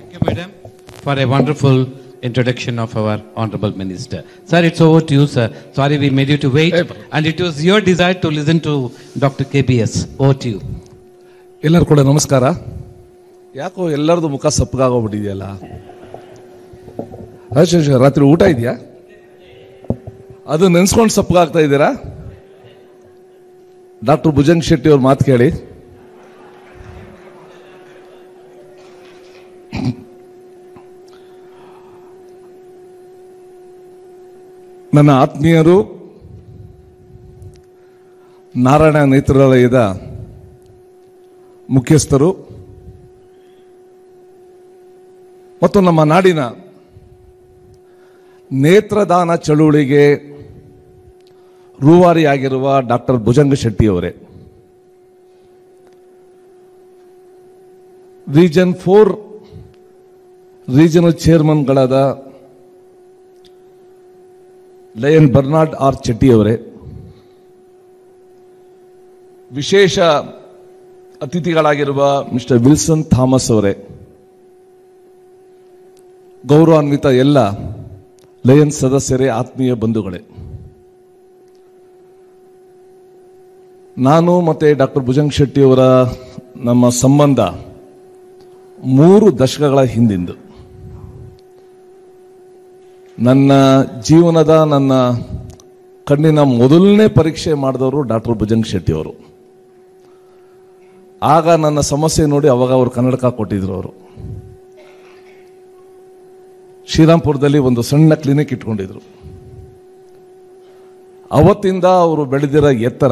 Thank you, madam, for a wonderful introduction of our honorable minister. Sir, it's over to you, sir. Sorry we made you to wait, Hey, bro. and it was your desire to listen to Dr. KBS. Over to you. ಎಲ್ಲರೂ ಕೂಡ ನಮಸ್ಕಾರ ಯಾಕೋ ಎಲ್ಲರದು ಮುಖ ಸಪ್ಪಗಾಗೋಗ್ಬಿಟ್ಟಿದೆಯಲ್ಲ ರಾಜೇಶ್ ರಾತ್ರಿ ಊಟ ಇದೆಯಾ ಅದು ನೆನ್ಸ್ಕೊಂಡು ಸಪ್ಪಗಾಗ್ತಾ ಇದ್ದೀರಾ ಡಾಕ್ಟರ್ ಭುಜಂಗ್ ಶೆಟ್ಟಿ ಅವ್ರ ಮಾತು ಕೇಳಿ ನನ್ನ ಆತ್ಮೀಯರು ನಾರಾಯಣ ನೇತ್ರಾಲಯದ ಮುಖ್ಯಸ್ಥರು ಮತ್ತು ನಮ್ಮ ನಾಡಿನ ನೇತ್ರದಾನ ಚಳುವಳಿಗೆ ರೂವಾರಿಯಾಗಿರುವ ಡಾಕ್ಟರ್ ಭುಜಂಗ ಶೆಟ್ಟಿಯವರೇ ರೀಜನ್ ಫೋರ್ ರೀಜನಲ್ ಚೇರ್ಮನ್ಗಳಾದ ಲಯನ್ ಬರ್ನಾರ್ಡ್ ಆರ್ ಚೆಟ್ಟಿಯವರೇ ವಿಶೇಷ ಅತಿಥಿಗಳಾಗಿರುವ ಮಿಸ್ಟರ್ ವಿಲ್ಸನ್ ಥಾಮಸ್ ಅವರೇ ಗೌರವಾನ್ವಿತ ಎಲ್ಲ ಲಯನ್ ಸದಸ್ಯರೇ ಆತ್ಮೀಯ ಬಂಧುಗಳೇ ನಾನು ಮತ್ತೆ ಡಾಕ್ಟರ್ ಭುಜಂಗ್ ಶೆಟ್ಟಿ ಅವರ ನಮ್ಮ ಸಂಬಂಧ ಮೂರು ದಶಕಗಳ ಹಿಂದಿಂದು ನನ್ನ ಜೀವನದ ನನ್ನ ಕಣ್ಣಿನ ಮೊದಲನೇ ಪರೀಕ್ಷೆ ಮಾಡಿದವರು ಡಾಕ್ಟರ್ ಭುಜಂಗ್ ಶೆಟ್ಟಿ ಅವರು ಆಗ ನನ್ನ ಸಮಸ್ಯೆ ನೋಡಿ ಅವಾಗ ಅವರು ಕನ್ನಡಕ ಕೊಟ್ಟಿದ್ರು ಅವರು ಶ್ರೀರಾಮ್ಪುರದಲ್ಲಿ ಒಂದು ಸಣ್ಣ ಕ್ಲಿನಿಕ್ ಇಟ್ಕೊಂಡಿದ್ರು ಅವತ್ತಿಂದ ಅವರು ಬೆಳೆದಿರೋ ಎತ್ತರ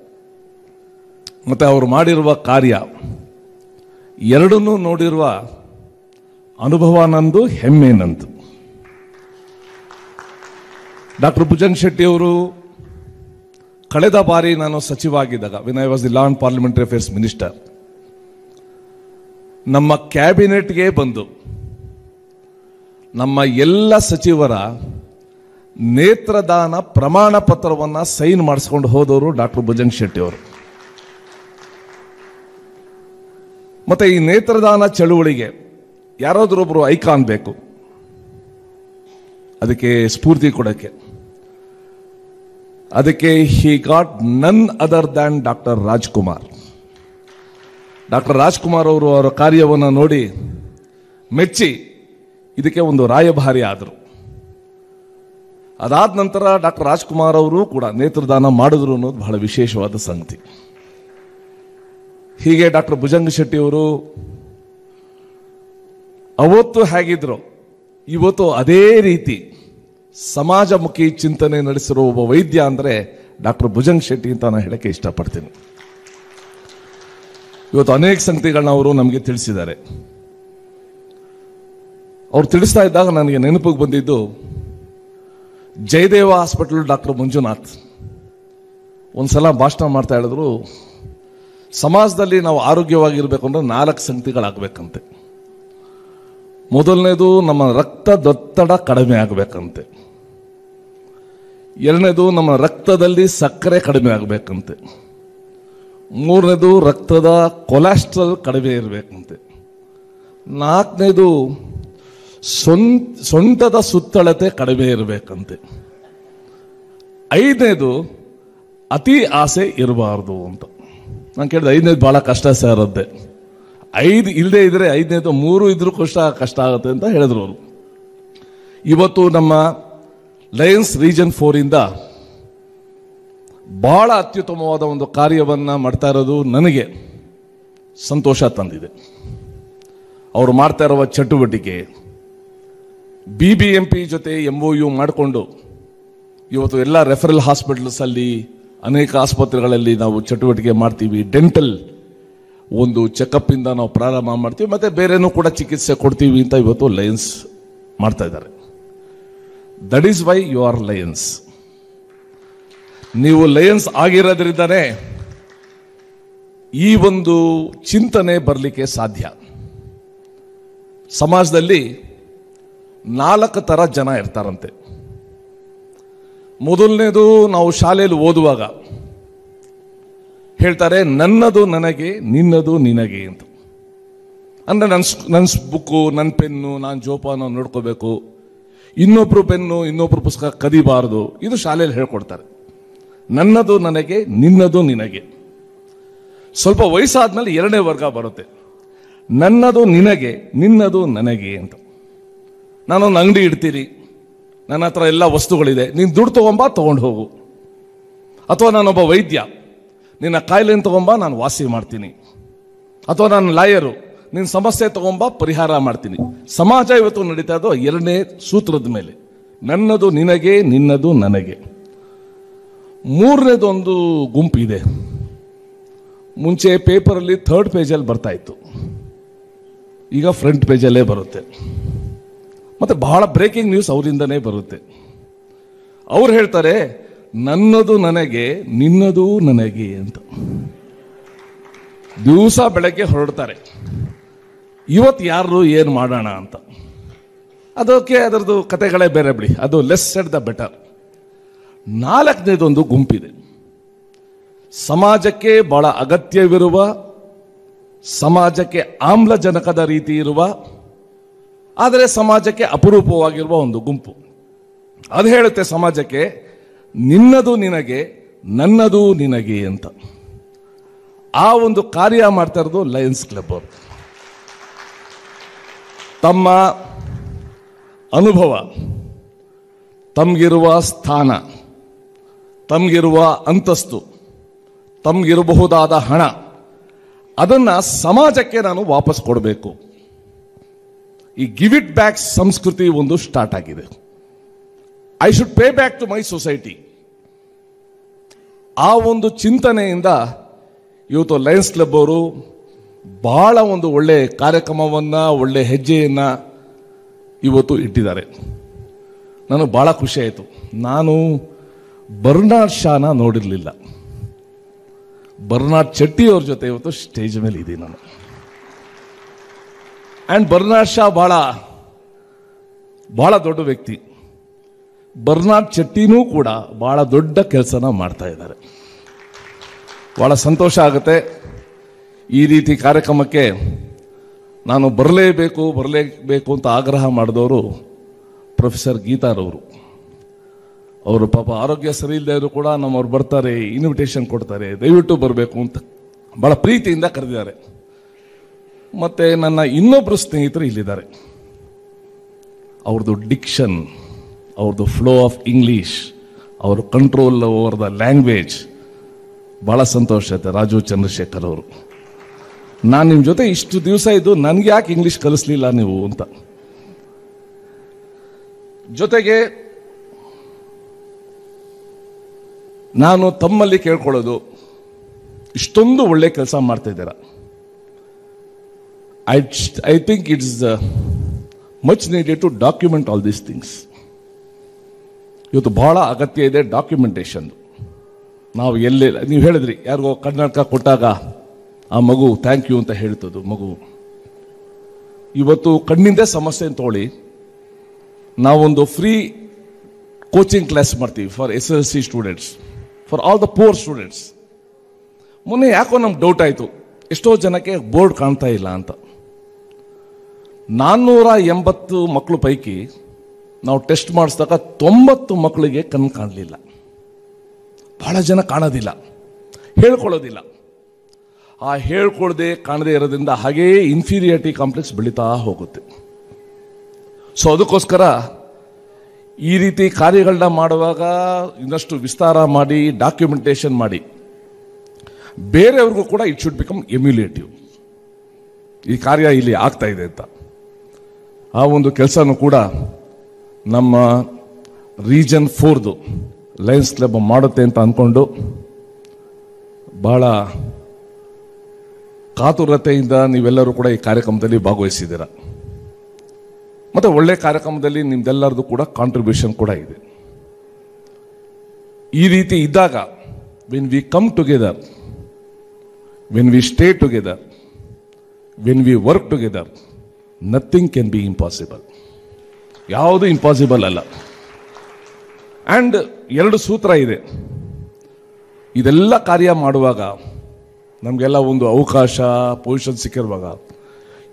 ಮತ್ತೆ ಅವರು ಮಾಡಿರುವ ಕಾರ್ಯ ಎರಡನ್ನೂ ನೋಡಿರುವ ಅನುಭವ ನಂದು ಹೆಮ್ಮೆ ನಂದು ಡಾಕ್ಟರ್ ಭುಜಂಗ್ ಶೆಟ್ಟಿ ಅವರು ಕಳೆದ ಬಾರಿ ನಾನು ಸಚಿವ ಆಗಿದ್ದಾಗ when I was the law and parliamentary affairs minister ನಮ್ಮ ಕ್ಯಾಬಿನೆಟ್ಗೆ ಬಂದು ನಮ್ಮ ಎಲ್ಲ ಸಚಿವರ ನೇತ್ರದಾನ ಪ್ರಮಾಣ ಪತ್ರವನ್ನು ಸೈನ್ ಮಾಡಿಸ್ಕೊಂಡು ಹೋದವರು ಡಾಕ್ಟರ್ ಭುಜಂಗ್ ಶೆಟ್ಟಿ ಅವರು ಮತ್ತೆ ಈ ನೇತ್ರದಾನ ಚಳುವಳಿಗೆ ಯಾರಾದ್ರೊಬ್ರು ಐಕಾನ್ ಬೇಕು ಅದಕ್ಕೆ ಸ್ಫೂರ್ತಿ ಕೊಡಕ್ಕೆ ಅದಕ್ಕೆ he got none other than doctor Rajkumar doctor Rajkumar ಅವರು ಅವರ ಕಾರ್ಯವನ್ನು ನೋಡಿ ಮೆಚ್ಚಿ ಇದಕ್ಕೆ ಒಂದು ರಾಯಭಾರಿ ಆದರು ಅದಾದ ನಂತರ ಡಾಕ್ಟರ್ ರಾಜ್ಕುಮಾರ್ ಅವರು ಕೂಡ ನೇತ್ರದಾನ ಮಾಡಿದ್ರು ಅನ್ನೋದು ಬಹಳ ವಿಶೇಷವಾದ ಸಂಗತಿ ಹೀಗೆ ಡಾಕ್ಟರ್ ಭುಜಂಗ ಶೆಟ್ಟಿ ಅವರು ಅವತ್ತು ಹೇಗಿದ್ರು ಇವತ್ತು ಅದೇ ರೀತಿ ಸಮಾಜಮುಖಿ ಚಿಂತನೆ ನಡೆಸಿರೋ ಒಬ್ಬ ವೈದ್ಯ ಅಂದ್ರೆ ಡಾಕ್ಟರ್ ಭುಜಂಗ್ ಶೆಟ್ಟಿ ಅಂತ ನಾನು ಹೇಳಕ್ಕೆ ಇಷ್ಟಪಡ್ತೀನಿ ಇವತ್ತು ಅನೇಕ ಸಂಗತಿಗಳನ್ನ ಅವರು ನಮಗೆ ತಿಳಿಸಿದ್ದಾರೆ ಅವ್ರು ತಿಳಿಸ್ತಾ ಇದ್ದಾಗ ನನಗೆ ನೆನಪಿಗೆ ಬಂದಿದ್ದು ಜಯದೇವ ಹಾಸ್ಪಿಟಲ್ ಡಾಕ್ಟರ್ ಮಂಜುನಾಥ್ ಒಂದ್ಸಲ ಭಾಷಣ ಮಾಡ್ತಾ ಹೇಳಿದ್ರು ಸಮಾಜದಲ್ಲಿ ನಾವು ಆರೋಗ್ಯವಾಗಿರ್ಬೇಕು ಅಂದ್ರೆ ನಾಲ್ಕು ಸಂಗತಿಗಳಾಗಬೇಕಂತೆ ಮೊದಲನೇದು ನಮ್ಮ ರಕ್ತದೊತ್ತಡ ಕಡಿಮೆ ಆಗಬೇಕಂತೆ ಎರಡನೇದು ನಮ್ಮ ರಕ್ತದಲ್ಲಿ ಸಕ್ಕರೆ ಕಡಿಮೆ ಆಗಬೇಕಂತೆ ಮೂರನೇದು ರಕ್ತದ ಕೊಲೆಸ್ಟ್ರಾಲ್ ಕಡಿಮೆ ಇರಬೇಕಂತೆ ನಾಲ್ಕನೇದು ಸೊಂ- ಸೊಂಟದ ಸುತ್ತಳತೆ ಕಡಿಮೆ ಇರಬೇಕಂತೆ ಐದನೇದು ಅತಿ ಆಸೆ ಇರಬಾರ್ದು ಅಂತ ನಾನು ಕೇಳಿದೆ ಐದನೇದು ಬಹಳ ಕಷ್ಟ ಸರ್ ಅಂತೆ ಐದು ಇಲ್ಲದೆ ಇದ್ರೆ ಐದನೇದು ಮೂರು ಇದ್ರೂ ಕಷ್ಟ ಕಷ್ಟ ಆಗುತ್ತೆ ಅಂತ ಹೇಳಿದ್ರು ಅವರು ಇವತ್ತು ನಮ್ಮ ಲಯನ್ಸ್ ರೀಜನ್ ಫೋರ್ ಇಂದ ಬಹಳ ಅತ್ಯುತ್ತಮವಾದ ಒಂದು ಕಾರ್ಯವನ್ನ ಮಾಡ್ತಾ ಇರೋದು ನನಗೆ ಸಂತೋಷ ತಂದಿದೆ ಅವರು ಮಾಡ್ತಾ ಇರುವ ಚಟುವಟಿಕೆ ಬಿ ಬಿ ಎಂ ಪಿ ಜೊತೆ ಎಂ ಒ ಯು ಮಾಡಿಕೊಂಡು ಇವತ್ತು ಎಲ್ಲ ರೆಫರಲ್ ಹಾಸ್ಪಿಟಲ್ಸ್ ಅಲ್ಲಿ ಅನೇಕ ಆಸ್ಪತ್ರೆಗಳಲ್ಲಿ ನಾವು ಚಟುವಟಿಕೆ ಮಾಡ್ತೀವಿ ಡೆಂಟಲ್ ಒಂದು ಚೆಕಪ್ ಇಂದ ನಾವು ಪ್ರಾರಂಭ ಮಾಡ್ತೀವಿ ಮತ್ತೆ ಬೇರೆನೂ ಕೂಡ ಚಿಕಿತ್ಸೆ ಕೊಡ್ತೀವಿ ಅಂತ ಇವತ್ತು ಲಯನ್ಸ್ ಮಾಡ್ತಾ ಇದ್ದಾರೆ that is why you are lions ನೀವು ಲಯನ್ಸ್ ಆಗಿರೋದ್ರಿಂದನೇ ಈ ಒಂದು ಚಿಂತನೆ ಬರಲಿಕ್ಕೆ ಸಾಧ್ಯ ಸಮಾಜದಲ್ಲಿ ನಾಲ್ಕು ತರ ಜನ ಇರ್ತಾರಂತೆ ಮೊದಲನೇದು ನಾವು ಶಾಲೆಯಲ್ಲಿ ಓದುವಾಗ ಹೇಳ್ತಾರೆ ನನ್ನದು ನನಗೆ ನಿನ್ನದು ನಿನಗೆ ಅಂತ ಅಂದರೆ ನನ್ನ ನನ್ನ ಬುಕ್ಕು ನನ್ನ ಪೆನ್ನು ನಾನು ಜೋಪಾನ ನೋಡ್ಕೋಬೇಕು ಇನ್ನೊಬ್ರು ಪೆನ್ನು ಇನ್ನೊಬ್ರು ಪುಸ್ತಕ ಕದಿಬಾರದು ಇದು ಶಾಲೆಯಲ್ಲಿ ಹೇಳ್ಕೊಡ್ತಾರೆ ನನ್ನದು ನನಗೆ ನಿನ್ನದು ನಿನಗೆ ಸ್ವಲ್ಪ ವಯಸ್ಸಾದ್ಮೇಲೆ ಎರಡನೇ ವರ್ಗ ಬರುತ್ತೆ ನನ್ನದು ನಿನಗೆ ನಿನ್ನದು ನನಗೆ ಅಂತ ನಾನೊಂದು ಅಂಗಡಿ ಇಡ್ತೀನಿ ನನ್ನ ಹತ್ರ ಎಲ್ಲ ವಸ್ತುಗಳಿದೆ ನೀನು ದುಡ್ಡು ತಗೊಂಬಾ ತಗೊಂಡು ಹೋಗು ಅಥವಾ ನಾನೊಬ್ಬ ವೈದ್ಯ ನಿನ್ನ ಕಾಯಿಲೆನ ತಗೊಂಬಾ ನಾನು ವಾಸಿ ಮಾಡ್ತೀನಿ ಅಥವಾ ನಾನು ಲಾಯರು ನಿನ್ನ ಸಮಸ್ಯೆ ತಗೊಂಬಾ ಪರಿಹಾರ ಮಾಡ್ತೀನಿ ಸಮಾಜ ಇವತ್ತು ನಡೀತಾ ಇರೋದು ಎರಡನೇ ಸೂತ್ರದ ಮೇಲೆ ನನ್ನದು ನಿನಗೆ ನಿನ್ನದು ನನಗೆ ಮೂರನೇದೊಂದು ಗುಂಪಿದೆ ಮುಂಚೆ ಪೇಪರಲ್ಲಿ ಥರ್ಡ್ ಪೇಜಲ್ಲಿ ಬರ್ತಾ ಇತ್ತು ಈಗ ಫ್ರಂಟ್ ಪೇಜಲ್ಲೇ ಬರುತ್ತೆ ಮತ್ತೆ ಬಹಳ ಬ್ರೇಕಿಂಗ್ ನ್ಯೂಸ್ ಅವರಿಂದನೇ ಬರುತ್ತೆ ಅವ್ರು ಹೇಳ್ತಾರೆ ನನ್ನದು ನನಗೆ ನಿನ್ನದು ನನಗೆ ಅಂತ ದಿವಸ ಬೆಳಗ್ಗೆ ಹೊರಡ್ತಾರೆ ಇವತ್ತು ಯಾರು ಏನು ಮಾಡೋಣ ಅಂತ ಅದಕ್ಕೆ ಅದರದ್ದು ಕತೆಗಳೇ ಬೇರೆ ಬಿಡಿ ಅದು ಲೆಸ್ ಸೆಡ್ ದ ಬೆಟರ್ ನಾಲ್ಕನೇದೊಂದು ಗುಂಪಿದೆ ಸಮಾಜಕ್ಕೆ ಬಹಳ ಅಗತ್ಯವಿರುವ ಸಮಾಜಕ್ಕೆ ಆಮ್ಲಜನಕದ ರೀತಿ ಇರುವ ಆದರೆ ಸಮಾಜಕ್ಕೆ ಅಪರೂಪವಾಗಿರುವ ಒಂದು ಗುಂಪು ಅದು ಹೇಳುತ್ತೆ ಸಮಾಜಕ್ಕೆ ನಿನ್ನದು ನಿನಗೆ ನನ್ನದು ನಿನಗೆ ಅಂತ ಆ ಒಂದು ಕಾರ್ಯ ಮಾಡ್ತಾ ಇರೋದು ಲಯನ್ಸ್ ಕ್ಲಬ್ ಅವರು ತಮ್ಮ ಅನುಭವ ತಮಗಿರುವ ಸ್ಥಾನ ತಮಗಿರುವ ಅಂತಸ್ತು ತಮಗಿರಬಹುದಾದ ಹಣ ಅದನ್ನ ಸಮಾಜಕ್ಕೆ ನಾನು ವಾಪಸ್ ಕೊಡಬೇಕು ಈ ಗಿವ್ ಇಟ್ ಬ್ಯಾಕ್ ಸಂಸ್ಕೃತಿ ಒಂದು ಸ್ಟಾರ್ಟ್ ಆಗಿದೆ I should pay back to my society ಆ ಒಂದು ಚಿಂತನೆಯಿಂದ ಇವತ್ತು ಲಯನ್ಸ್ ಕ್ಲಬ್ ಅವರು ಬಹಳ ಒಂದು ಒಳ್ಳೆ ಕಾರ್ಯಕ್ರಮವನ್ನ ಒಳ್ಳೆ ಹೆಜ್ಜೆಯನ್ನ ಇವತ್ತು ಇಟ್ಟಿದ್ದಾರೆ ನನಗೆ ಬಹಳ ಖುಷಿ ಆಯಿತು ನಾನು ಬರ್ನಾಡ್ ಶಾನ ನೋಡಿರಲಿಲ್ಲ ಬರ್ನಾಡ್ ಚೆಟ್ಟಿ ಅವ್ರ ಜೊತೆ ಇವತ್ತು ಸ್ಟೇಜ್ ಮೇಲೆ ಇದ್ದೀನಿ ನಾನು ಆ್ಯಂಡ್ ಬರ್ನಾಡ್ ಶಾ ಬಹಳ ಬಹಳ ದೊಡ್ಡ ವ್ಯಕ್ತಿ ಬರ್ನಾಡ್ ಚೆಟ್ಟಿನೂ ಕೂಡ ಬಹಳ ದೊಡ್ಡ ಕೆಲಸನ ಮಾಡ್ತಾ ಇದ್ದಾರೆ ಬಹಳ ಸಂತೋಷ ಆಗುತ್ತೆ ಈ ರೀತಿ ಕಾರ್ಯಕ್ರಮಕ್ಕೆ ನಾನು ಬರಲೇಬೇಕು ಬರಲೇಬೇಕು ಅಂತ ಆಗ್ರಹ ಮಾಡಿದವರು ಪ್ರೊಫೆಸರ್ ಗೀತಾರವರು ಅವರು ಪಾಪ ಆರೋಗ್ಯ ಸರಿ ಇಲ್ಲದೆ ಕೂಡ ನಮ್ಮವ್ರು ಬರ್ತಾರೆ ಇನ್ವಿಟೇಷನ್ ಕೊಡ್ತಾರೆ ದಯವಿಟ್ಟು ಬರಬೇಕು ಅಂತ ಬಹಳ ಪ್ರೀತಿಯಿಂದ ಕರೆದಿದ್ದಾರೆ ಮತ್ತೆ ನನ್ನ ಇನ್ನೊಬ್ಬರು ಸ್ನೇಹಿತರು ಇಲ್ಲಿದ್ದಾರೆ ಅವ್ರದ್ದು ಡಿಕ್ಷನ್ ಅವ್ರದ್ದು ಫ್ಲೋ ಆಫ್ ಇಂಗ್ಲೀಷ್ ಅವ್ರ ಕಂಟ್ರೋಲ್ ಓವರ್ ದ ಲ್ಯಾಂಗ್ವೇಜ್ ಬಹಳ ಸಂತೋಷ ಆಯ್ತು ರಾಜು ಚಂದ್ರಶೇಖರ್ ಅವರು ನಾನು ನಿಮ್ಮ ಜೊತೆ ಇಷ್ಟು ದಿವಸ ಇದ್ದು ನನಗೆ ಯಾಕೆ ಇಂಗ್ಲೀಷ್ ಕಲಿಸ್ಲಿಲ್ಲ ನೀವು ಅಂತ ಜೊತೆಗೆ ನಾನು ತಮ್ಮಲ್ಲಿ ಕೇಳ್ಕೊಳ್ಳೋದು ಇಷ್ಟೊಂದು ಒಳ್ಳೆ ಕೆಲಸ ಮಾಡ್ತಾ ಇದ್ದೀರಾ I I think it's much needed to document all these things ಇವತ್ತು ಬಹಳ ಅಗತ್ಯ ಇದೆ ಡಾಕ್ಯುಮೆಂಟೇಶನ್ ನಾವು ಎಲ್ಲೇ ನೀವು ಹೇಳಿದ್ರಿ ಯಾರಿಗೋ ಕರ್ನಾಟಕ ಕೊಟ್ಟಾಗ ಆ ಮಗು ಥ್ಯಾಂಕ್ ಯು ಅಂತ ಹೇಳ್ತದ್ದು ಮಗು ಇವತ್ತು ಕಣ್ಣಿಂದೇ ಸಮಸ್ಯೆ ತಗೊಳ್ಳಿ ನಾವೊಂದು ಫ್ರೀ ಕೋಚಿಂಗ್ ಕ್ಲಾಸ್ ಮಾಡ್ತೀವಿ for S L C students for all the poor students ಮೊನ್ನೆ ಯಾಕೋ ನಮ್ಗೆ ಡೌಟ್ ಆಯಿತು ಎಷ್ಟೋ ಜನಕ್ಕೆ ಬೋರ್ಡ್ ಕಾಣ್ತಾ ಇಲ್ಲ ಅಂತ ನಾನ್ನೂರ ಎಂಬತ್ತು ಮಕ್ಕಳು ಪೈಕಿ ನಾವು ಟೆಸ್ಟ್ ಮಾಡಿಸಿದಾಗ ತೊಂಬತ್ತು ಮಕ್ಕಳಿಗೆ ಕಣ್ಣು ಕಾಣಲಿಲ್ಲ ಬಹಳ ಜನ ಕಾಣೋದಿಲ್ಲ ಹೇಳ್ಕೊಳ್ಳೋದಿಲ್ಲ ಆ ಹೇಳ್ಕೊಳ್ದೆ ಕಾಣದೇ ಇರೋದ್ರಿಂದ ಹಾಗೇ ಇನ್ಫೀರಿಯಾರಿಟಿ ಕಾಂಪ್ಲೆಕ್ಸ್ ಬೆಳೀತಾ ಹೋಗುತ್ತೆ ಸೊ ಅದಕ್ಕೋಸ್ಕರ ಈ ರೀತಿ ಕಾರ್ಯಗಳನ್ನ ಮಾಡುವಾಗ ಇನ್ನಷ್ಟು ವಿಸ್ತಾರ ಮಾಡಿ ಡಾಕ್ಯುಮೆಂಟೇಶನ್ ಮಾಡಿ ಬೇರೆಯವ್ರಿಗೂ ಕೂಡ ಇಟ್ ಶುಡ್ ಬಿಕಮ್ ಎಮ್ಯುಲೇಟಿವ್ ಈ ಕಾರ್ಯ ಇಲ್ಲಿ ಆಗ್ತಾ ಇದೆ ಅಂತ ಆ ಒಂದು ಕೆಲಸನೂ ಕೂಡ ನಮ್ಮ ರೀಜನ್ ಫೋರ್ದು ಲಯನ್ಸ್ ಕ್ಲಬ್ ಮಾಡುತ್ತೆ ಅಂತ ಅಂದ್ಕೊಂಡು ಬಹಳ ಕಾತುರತೆಯಿಂದ ನೀವೆಲ್ಲರೂ ಕೂಡ ಈ ಕಾರ್ಯಕ್ರಮದಲ್ಲಿ ಭಾಗವಹಿಸಿದ್ದೀರ ಮತ್ತೆ ಒಳ್ಳೆ ಕಾರ್ಯಕ್ರಮದಲ್ಲಿ ನಿಮ್ದೆಲ್ಲರದು ಕೂಡ ಕಾಂಟ್ರಿಬ್ಯೂಷನ್ ಕೂಡ ಇದೆ ಈ ರೀತಿ ಇದ್ದಾಗ when we come together when we stay together when we work together nothing can be impossible ಯಾವುದು ಇಂಪಾಸಿಬಲ್ ಅಲ್ಲ ಆ್ಯಂಡ್ ಎರಡು ಸೂತ್ರ ಇದೆ ಇದೆಲ್ಲ ಕಾರ್ಯ ಮಾಡುವಾಗ ನಮಗೆಲ್ಲ ಒಂದು ಅವಕಾಶ ಪೊಸಿಷನ್ ಸಿಕ್ಕಿರುವಾಗ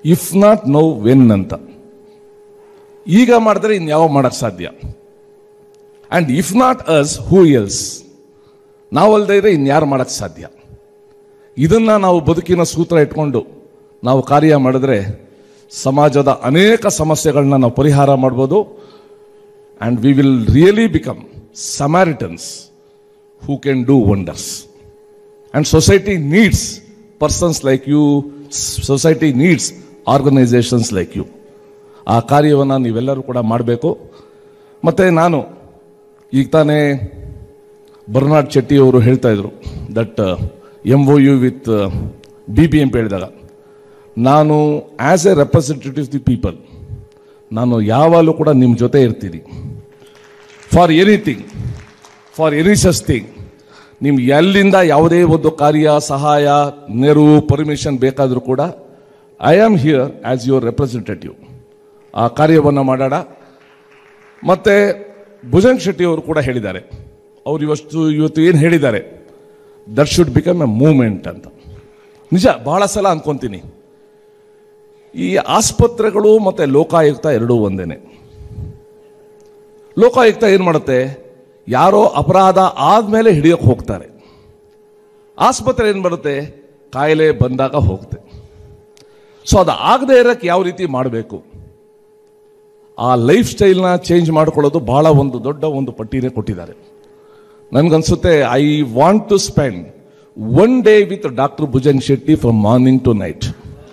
ಇಫ್ ನಾಟ್ ನೋ ವೆನ್ ಅಂತ ಈಗ ಮಾಡಿದ್ರೆ ಇನ್ಯಾವ ಮಾಡಕ್ ಸಾಧ್ಯ and if not us who else ನಾವಲ್ದೇ ಇದ್ರೆ ಇನ್ಯಾರು ಮಾಡಕ್ ಸಾಧ್ಯ ಇದನ್ನ ನಾವು ಬದುಕಿನ ಸೂತ್ರ ಇಟ್ಕೊಂಡು ನಾವು ಕಾರ್ಯ ಮಾಡಿದ್ರೆ ಸಮಾಜದ ಅನೇಕ ಸಮಸ್ಯೆಗಳನ್ನ ನಾವು ಪರಿಹಾರ ಮಾಡ್ಬೋದು and we will really become Samaritans who can do wonders and society needs persons like you society needs organisations like you ಆ ಕಾರ್ಯವನ್ನು ನೀವೆಲ್ಲರೂ ಕೂಡ ಮಾಡಬೇಕು ಮತ್ತೆ ನಾನು ಈಗ ತಾನೇ ಬರ್ನಾಡ್ ಶೆಟ್ಟಿ ಅವರು ಹೇಳ್ತಾ ಇದ್ರು that M O U with B B M P ಹೇಳಿದಾಗ ನಾನು as a representative the people ನಾನು ಯಾವಾಗಲೂ ಕೂಡ ನಿಮ್ಮ ಜೊತೆ ಇರ್ತೀನಿ for anything for any such thing ನಿಮ್ಗೆ ಎಲ್ಲಿಂದ ಯಾವುದೇ ಒಂದು ಕಾರ್ಯ ಸಹಾಯ ನೆರವು ಪರ್ಮಿಷನ್ ಬೇಕಾದರೂ ಕೂಡ I am here as your representative ಆ ಕಾರ್ಯವನ್ನು ಮಾಡೋಣ ಮತ್ತೆ ಭುಜಂಗ್ ಶೆಟ್ಟಿ ಅವರು ಕೂಡ ಹೇಳಿದ್ದಾರೆ ಅವ್ರು ಇವತ್ತು ಇವತ್ತು ಏನು ಹೇಳಿದ್ದಾರೆ that should become a movement ಅಂತ ನಿಜ ಬಹಳ ಸಲ ಅನ್ಕೊಂತೀನಿ ಈ ಆಸ್ಪತ್ರೆಗಳು ಮತ್ತೆ ಲೋಕಾಯುಕ್ತ ಎರಡೂ ಒಂದೇನೆ ಲೋಕಾಯುಕ್ತ ಏನು ಮಾಡುತ್ತೆ ಯಾರೋ ಅಪರಾಧ ಆದ್ಮೇಲೆ ಹಿಡಿಯೋಕೆ ಹೋಗ್ತಾರೆ ಆಸ್ಪತ್ರೆ ಏನು ಬರುತ್ತೆ ಕಾಯಿಲೆ ಬಂದಾಗ ಹೋಗುತ್ತೆ ಸೊ ಅದು ಆಗದೆ ಇರೋಕ್ಕೆ ಯಾವ ರೀತಿ ಮಾಡಬೇಕು ಆ ಲೈಫ್ ಸ್ಟೈಲ್ನ ಚೇಂಜ್ ಮಾಡ್ಕೊಳ್ಳೋದು ಬಹಳ ಒಂದು ದೊಡ್ಡ ಒಂದು ಪಟ್ಟಿನೇ ಕೊಟ್ಟಿದ್ದಾರೆ ನನ್ಗನ್ಸುತ್ತೆ I want to spend one day with doctor Bhujang Shetty from morning to night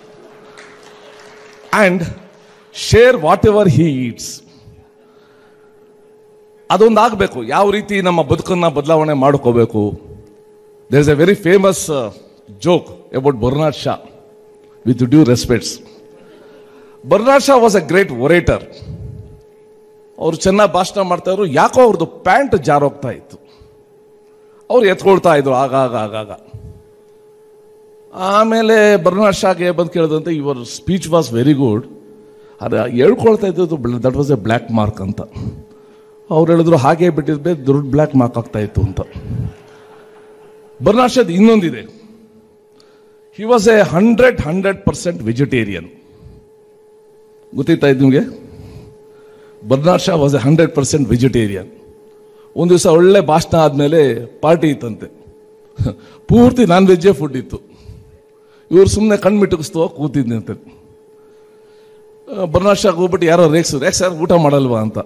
and share whatever he eats ಅದೊಂದು ಆಗಬೇಕು ಯಾವ ರೀತಿ ನಮ್ಮ ಬದುಕನ್ನ ಬದಲಾವಣೆ ಮಾಡ್ಕೋಬೇಕು there is a very famous joke about Bernard Shaw with due respects Bernard Shaw was a great orator ಅವರು ಚೆನ್ನಾಗಿ ಭಾಷಣ ಮಾಡ್ತಾ ಇದ್ರು ಯಾಕೋ ಅವ್ರದ್ದು ಪ್ಯಾಂಟ್ ಜಾರೋಗ್ತಾ ಇತ್ತು ಅವ್ರು ಎತ್ಕೊಳ್ತಾ ಇದ್ರು ಆಗಾಗ ಆಗಾಗ ಆಮೇಲೆ ಬರ್ನಾಡ್ ಶಾಗೆ ಬಂದು ಕೇಳಿದಂತೆ your speech was very good ಅದು ಹೇಳ್ಕೊಳ್ತಾ ಇದ್ದದ್ದು that was a black mark ಅಂತ ಅವ್ರು ಹೇಳಿದ್ರು ಹಾಗೆ ಬಿಟ್ಟಿದ್ರೆ ದೊಡ್ಡ ಬ್ಲ್ಯಾಕ್ ಮಾರ್ಕ್ ಆಗ್ತಾ ಇತ್ತು ಅಂತ ಬರ್ನಾಡ್ ಇನ್ನೊಂದಿದೆ he was a hundred hundred percent vegetarian ಗೊತ್ತಿತ್ತಾ ಇದು ನಿಮಗೆ Bernard Shaw was a hundred percent vegetarian ಒಂದು ದಿವಸ ಒಳ್ಳೆ ಭಾಷಣ ಆದಮೇಲೆ ಪಾರ್ಟಿ ಇತ್ತಂತೆ ಪೂರ್ತಿ ನಾನ್ ವೆಜ್ಜೇ ಫುಡ್ ಇತ್ತು ಇವ್ರು ಸುಮ್ಮನೆ ಕಣ್ಣು ಮಿಟುಕಿಸ್ತೋ ಕೂತಿದ್ದಂತೆ ಬರ್ನಾಡ್ ಶಾಗ್ ಹೋಗ್ಬಿಟ್ಟು ಯಾರೋ ರೇಕ್ಸ್ ರೇಕ್ಸ್ ಯಾರು ಊಟ ಮಾಡಲ್ವಾ ಅಂತ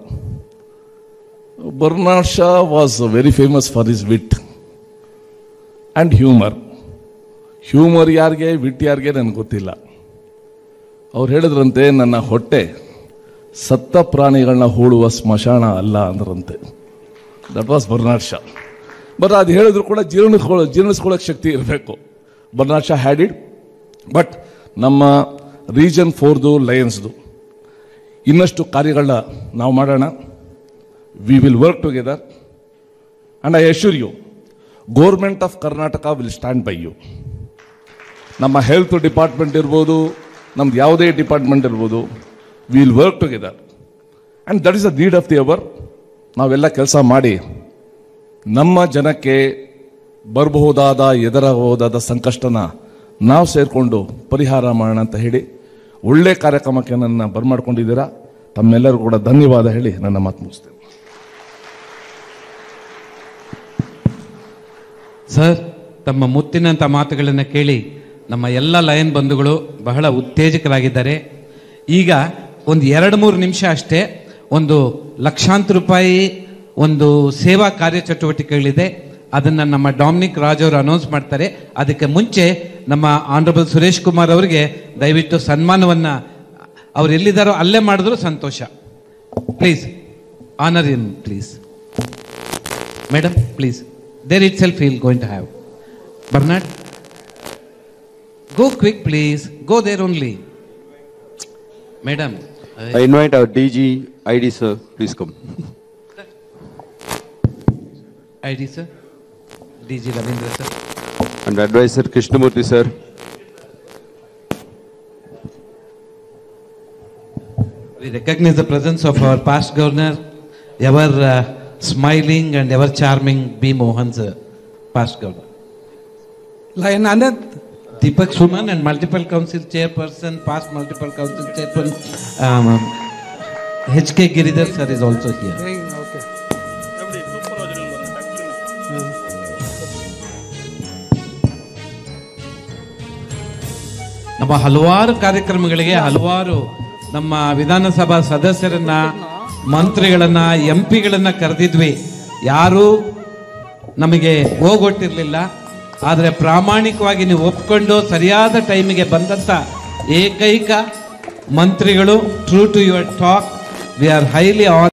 Bernard Shaw was very famous for his wit and humour humour ಯಾರಿಗೆ ವಿಟ್ ಯಾರಿಗೆ ನನಗೆ ಗೊತ್ತಿಲ್ಲ ಅವ್ರು ಹೇಳಿದ್ರಂತೆ ನನ್ನ ಹೊಟ್ಟೆ ಸತ್ತ ಪ್ರಾಣಿಗಳನ್ನ ಹೂಳುವ ಸ್ಮಶಾನ ಅಲ್ಲ ಅಂದ್ರಂತೆ that was Bernard Shaw but ಅದು ಹೇಳಿದ್ರು ಕೂಡ ಜೀರ್ಣಿಸ್ಕೊಳ್ಳೋ ಜೀರ್ಣಿಸ್ಕೊಳ್ಳೋಕೆ ಶಕ್ತಿ ಇರಬೇಕು Bernard Shaw had it but ನಮ್ಮ ರೀಜನ್ ಫೋರ್ದು ಲಯನ್ಸ್ದು ಇನ್ನಷ್ಟು ಕಾರ್ಯಗಳನ್ನ ನಾವು ಮಾಡೋಣ we will work together and I assure you government of Karnataka will stand by you ನಮ್ಮ ಹೆಲ್ತ್ ಡಿಪಾರ್ಟ್ಮೆಂಟ್ ಇರ್ಬೋದು ನಮ್ದು ಯಾವುದೇ ಡಿಪಾರ್ಟ್ಮೆಂಟ್ ಇರ್ಬೋದು will work together and that is the need of the hour ನಾವೆಲ್ಲ ಕೆಲಸ ಮಾಡಿ ನಮ್ಮ ಜನಕ್ಕೆ ಬರಬಹುದಾದ ಎದುರಾಗಬಹುದಾದ ಸಂಕಷ್ಟನ ನಾವು ಸೇರಿಕೊಂಡು ಪರಿಹಾರ ಮಾಡೋಣ ಅಂತ ಹೇಳಿ ಒಳ್ಳೆ ಕಾರ್ಯಕ್ರಮಕ್ಕೆ ನನ್ನ ಬರ್ಮಾಡ್ಕೊಂಡಿದ್ದೀರಾ ತಮ್ಮೆಲ್ಲರೂ ಕೂಡ ಧನ್ಯವಾದ ಹೇಳಿ ನನ್ನ ಮಾತು ಮುಗಿಸ್ತೇನೆ ಸರ್ ತಮ್ಮ ಮುತ್ತಿನಂಥ ಮಾತುಗಳನ್ನು ಕೇಳಿ ನಮ್ಮ ಎಲ್ಲ ಲಯನ್ ಬಂಧುಗಳು ಬಹಳ ಉತ್ತೇಜಕರಾಗಿದ್ದಾರೆ ಈಗ ಒಂದು ಎರಡು ಮೂರು ನಿಮಿಷ ಅಷ್ಟೇ ಒಂದು ಲಕ್ಷಾಂತರ ರೂಪಾಯಿ ಒಂದು ಸೇವಾ ಕಾರ್ಯಚಟುವಟಿಕೆಗಳಿದೆ ಅದನ್ನು ನಮ್ಮ ಡಾಮಿನಿಕ್ ರಾಜ್ ಅವರು ಅನೌನ್ಸ್ ಮಾಡ್ತಾರೆ ಅದಕ್ಕೆ ಮುಂಚೆ ನಮ್ಮ ಆನರಬಲ್ ಸುರೇಶ್ ಕುಮಾರ್ ಅವರಿಗೆ ದಯವಿಟ್ಟು ಸನ್ಮಾನವನ್ನು ಅವ್ರು ಎಲ್ಲಿದ್ದಾರೋ ಅಲ್ಲೇ ಮಾಡಿದ್ರು ಸಂತೋಷ please honour in please Madam, please. There itself he'll going to have. Bernard, go quick, please. Go there only. Madam, uh, I invite our DG ID sir, please come. ID sir, DG Ravindra sir. And advisor Krishnamurthy sir. We recognize the presence of our past governor, ever uh, smiling and ever charming B. Mohan sir, past governor. Lion Anand, Deepak Suman and multiple council chairperson, past multiple council chairperson, um, H.K. Giridhar sir is also here. Okay ನಮ್ಮ ಹಲವಾರು ಕಾರ್ಯಕ್ರಮಗಳಿಗೆ ಹಲವಾರು ನಮ್ಮ ವಿಧಾನಸಭಾ ಸದಸ್ಯರನ್ನ ಮಂತ್ರಿಗಳನ್ನ M ಪಿಗಳನ್ನ ಕರೆದಿದ್ವಿ ಯಾರೂ ನಮಗೆ ಹೋಗೊಟ್ಟಿರಲಿಲ್ಲ ಆದರೆ ಪ್ರಾಮಾಣಿಕವಾಗಿ ನೀವು ಒಪ್ಕೊಂಡು ಸರಿಯಾದ ಟೈಮಿಗೆ ಬಂದಂಥ ಏಕೈಕ ಮಂತ್ರಿಗಳು true to your talk we are highly on